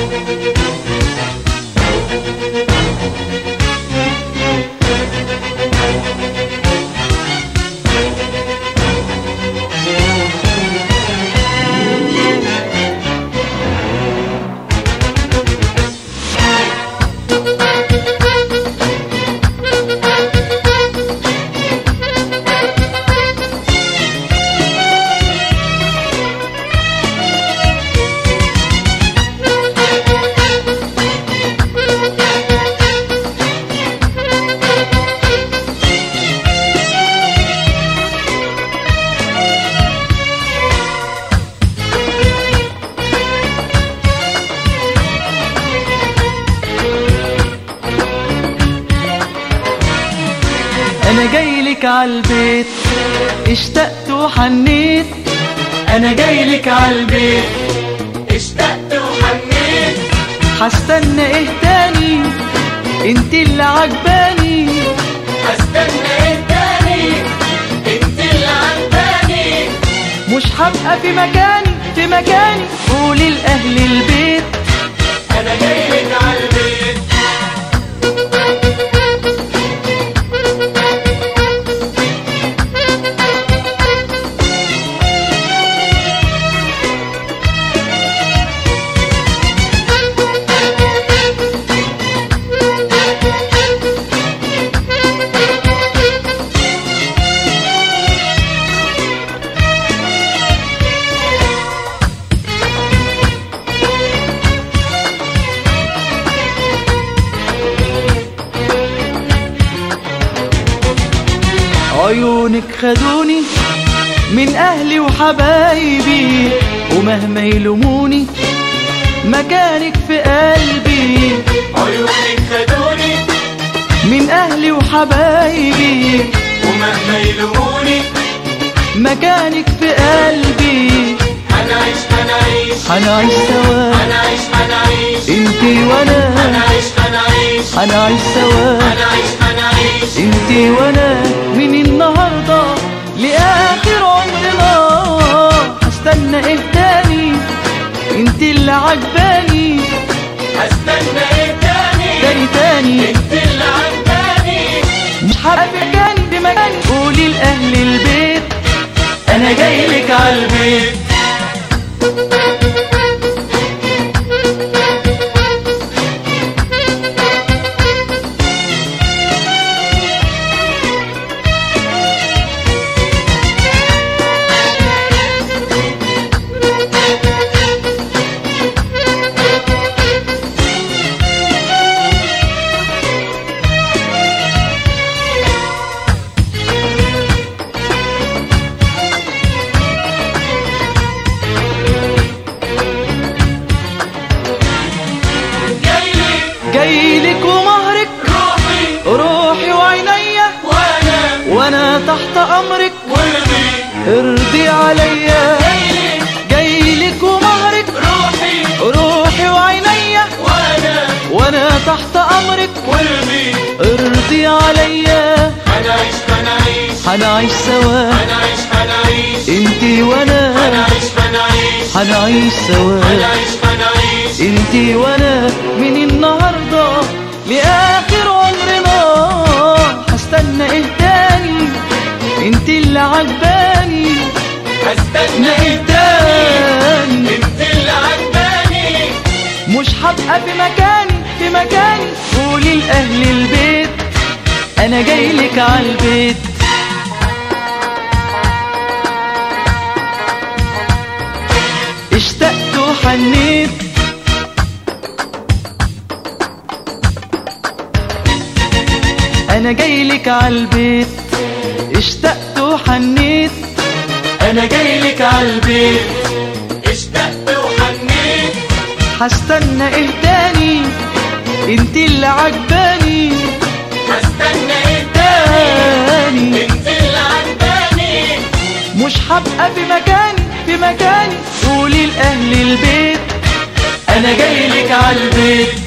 انا جايلك عالبيت اشتقت وحنيت انا جايلك عالبيت اشتقت وحنيت هستنى ايه تاني انت اللي عجباني هستنى ايه تاني انت اللي عجباني مش هبقى في مكاني في مكاني قولي لاهل البيت انا جايلك عالبيت عيونك خدوني من اهلي وحبايبي ومهما يلوموني مكانك في قلبي عيونك خدوني من اهلي وحبايبي ومهما يلوموني مكانك في قلبي هنعيش هنعيش هنعيش سوا هنعيش هنعيش انتي وانا هنعيش هنعيش هنعيش سوا هنعيش هنعيش انتي وانا من النهارده لاخر عمرنا هستنى ايه تاني انتي اللي عجباني هستنى ايه تاني تاني تاني انت اللي عجباني مش هبقى في مكاني في مكاني قولي لاهل البيت انا جايلك عالبيت جايلك جايلك ومهرك روحي روحي وعينيا وانا وانا تحت امرك قلبي ارضي عليا جايلك جايلك ومهرك روحي روحي وعينيا وانا وانا تحت امرك قلبي ارضي عليا هنعيش هنعيش هنعيش سوا هنعيش هنعيش انتي وانا هنعيش هنعيش هنعيش سوا هنعيش هنعيش انتي وانا من النهارده لاخر عمرنا هستنى ايه تاني انتي اللي عجباني هستنى ايه ايه تاني انت اللي عجباني مش هبقى في مكاني في مكاني قولي لأهل البيت أنا جايلك عالبيت اشتقت وحنيت أنا جايلك عالبيت اشتقت وحنيت أنا جايلك عالبيت اشتقت وحنيت هستنى ايه تاني انت اللي عجباني هستنى ايه تاني انت اللي عجباني مش هبقى في مكاني في مكاني قولي لأهل البيت أنا جايلك عالبيت